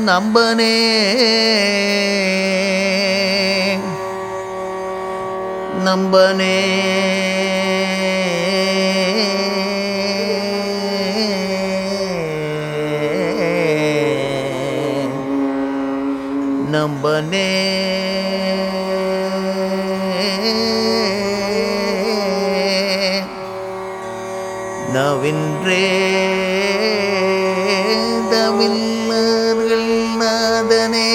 நம்பனே நம்பனே நம்பனே நவின்றே தமிழர்கள் நாதனே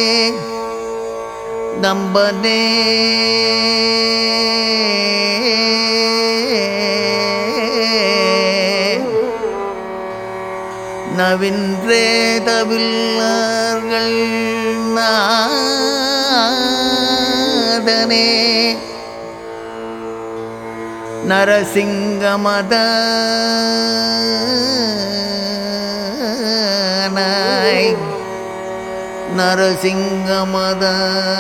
நம்பனே நவின்றே தவிழர்கள் நாதனே நரசிங்கமத நரசிங்கமத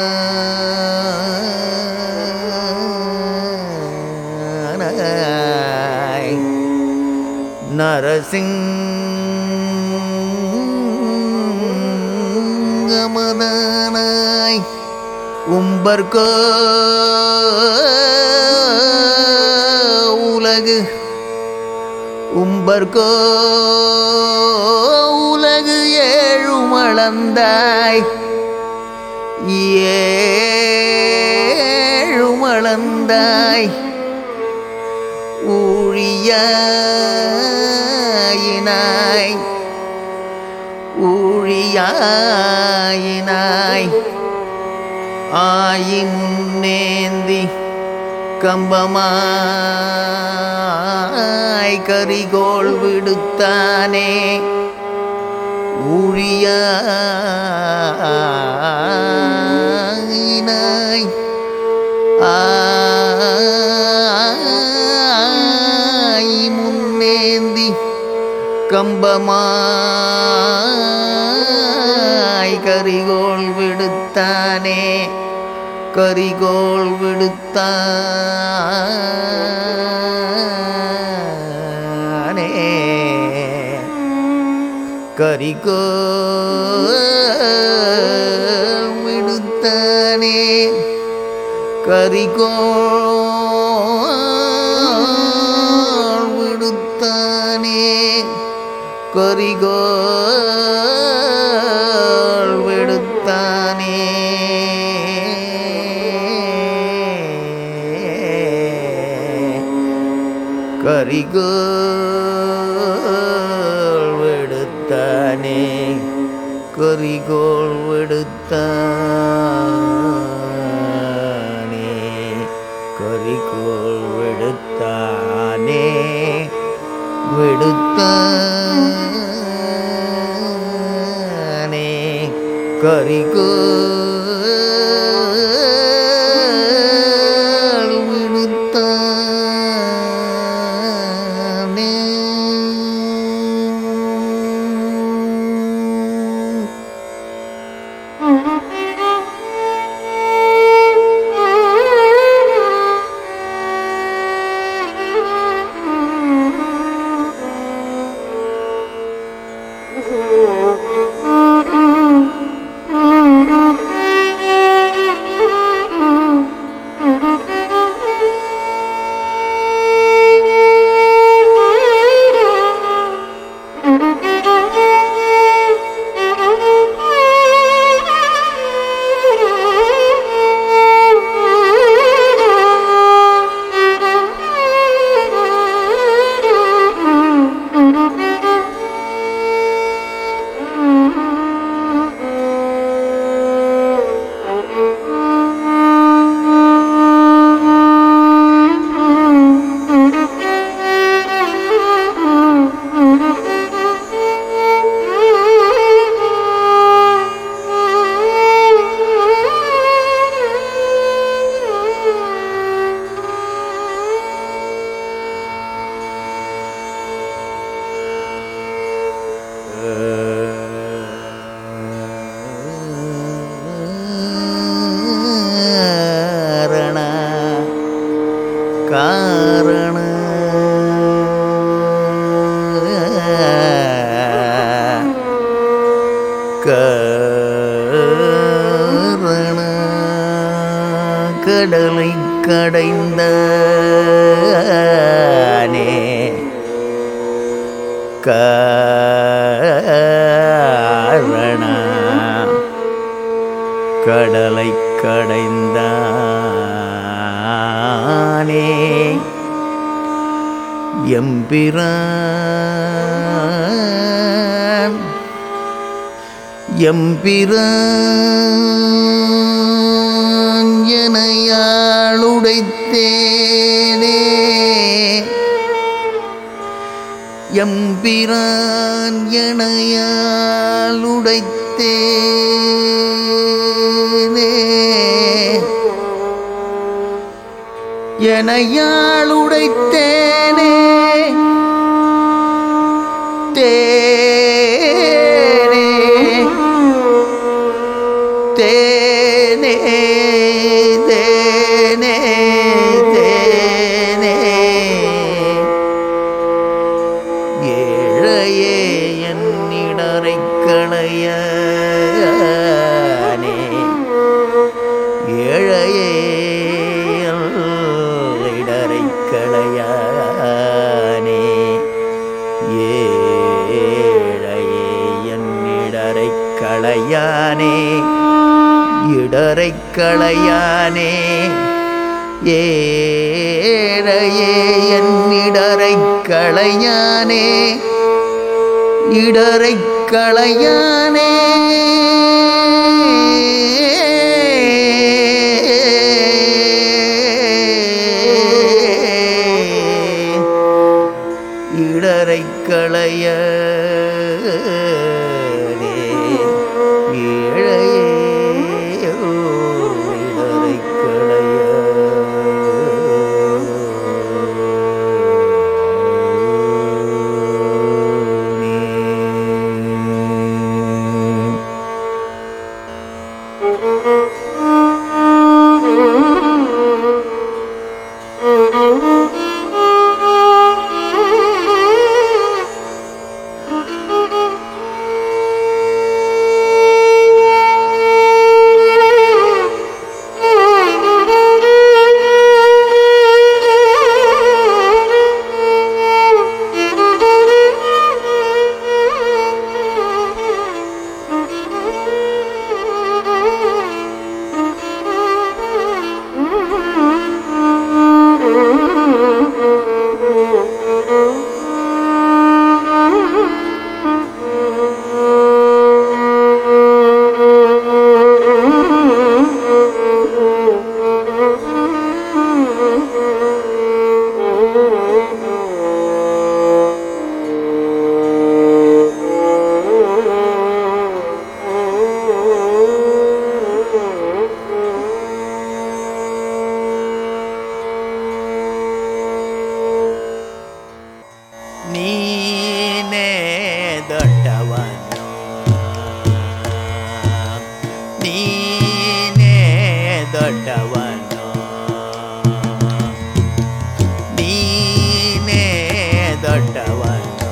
நரசிங்கமதனாய் உம்பர்கோ உலகு உம்பர்கோ உலகு ஏழுமளந்தாய் ஏழுமளந்தாய் ஊழியாயினாய் ஊழியாயினாய் ஆயி முன்னேந்தி கம்பமாய் கரிகோள் விடுத்தானே ஊழியாயினாய் ஆய் முன்னேந்தி கம்பமாய் கரிகோள் விடுத்தானே கரிகோள் விடுத்தானே கரிகோள் விடுத்தானே கரிகோள் விடுத்தானே கரிகோள் விடுத்தானே கரிகோள் விடுத்தானே கரிகோள் விடுத்தானே கரிகோள் விடுத்தானே விடுத்தானே கரிகோள் விடுத்தானே Thank you. காரண கடலை கடைந்தானே எம்பிரான் எம்பிரான் எனையாளுடைத்தேனே எம்பிரான் எனையாளுடைத்தேனே எனையாளுடைத்தேனே தேனே தேனே தேனே தேனே ஏழையே என்னிடரை களையானே ஏழையே இடரை களையானே ஏழையே என்னிடரை களையானே இடரை களையானே ஏழையே என்னிடரை களையானே இடரை களையானே இடரை களைய ஏழையே இடரை களைய ನೀನೇ ದೊಡ್ಡವನು ನೀನೇ ದೊಡ್ಡವನು ನೀನೇ ದೊಡ್ಡವನು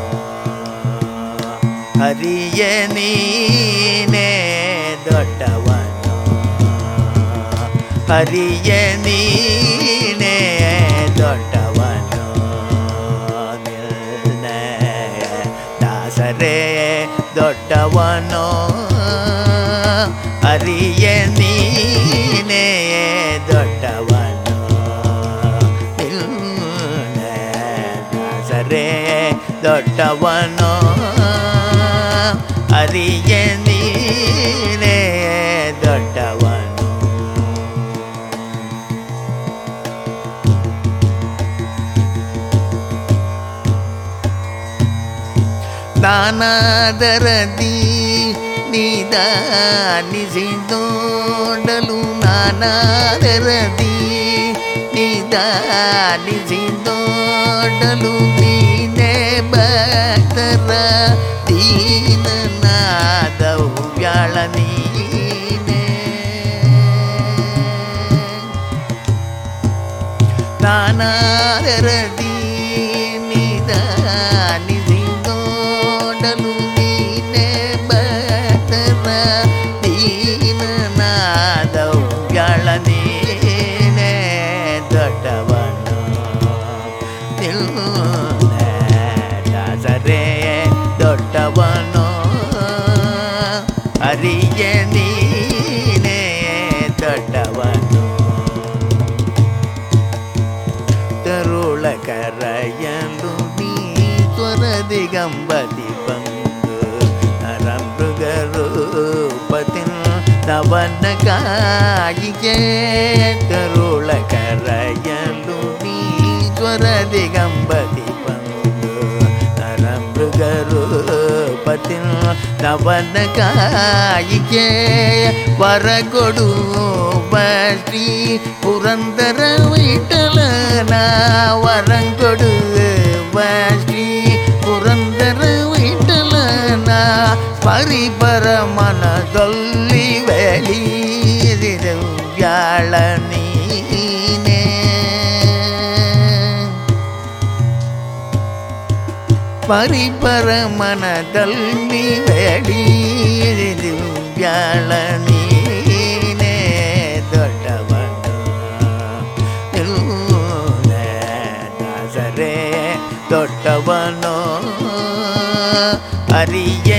ಹರಿಯ ನೀನೇ ದೊಡ್ಡವನು ಹರಿಯ ನೀನೇ ದೊಡ್ಡವನು ನಿನ್ನ ದಾಸರೇ ದೊಡ್ಡವನು ಹರಿಯ ನೀನೇ ದೊಡ್ಡವನು ನಿನ್ನ ದಾಸರೇ ದೊಡ್ಡವನು ಹರಿಯ ನೀನೇ ದೊಡ್ಡವನು ನಾನಾದರದಿ ನಿಧಾನಿಸಿದೋಡಲು ನಾನಾದರದಿ ನಿಧಾನಿಸಿದೋಡಲು ನೀನೆ ಭಕ್ತರ ದೀನನಾದವು ವ್ಯಾಳ ನೀನೆ ನಾನಾದರದಿ ನಿಧಾನಿಸಿದೋಡಲು ನೀನೆ ಭಕ್ತರ ದೀನನಾದವು ವ್ಯಾಳ ನೀನೆ ದೊಡ್ಡವನು ನಿನ್ನ ದಾಸರೇ ದಿಗಂಬದಿ ಬಂದು ನರಮೃಗರೂಪತಿನ್ ನವನ ಕಾಯಿಗೆ ಕರುಳ ಕರಯಲು ನೀಶ್ವರ ದಿಗಂಬದಿ ಬಂದು ನರಮೃಗರೂಪತಿನ್ ನವನ ಕಾಯಿಗೆ ವರಗೊಡು ಶ್ರೀ ಪುರಂದರ ವಿಠಲನ ವರಂಗೊಡು ಶ್ರೀ ಪುರಂದರ ವಿಠಲನ ಪರಿಪರ ಮನದಲ್ಲಿ ವ್ಯಾಳ ನೀನೇ ಪರಿಪರ ಮನದಲ್ಲಿ ವ್ಯಾಳ ನೀನೇ ದೊಡ್ಡವನು ದಾಸರೇ ದೊಡ್ಡವನು ಅರಿಯ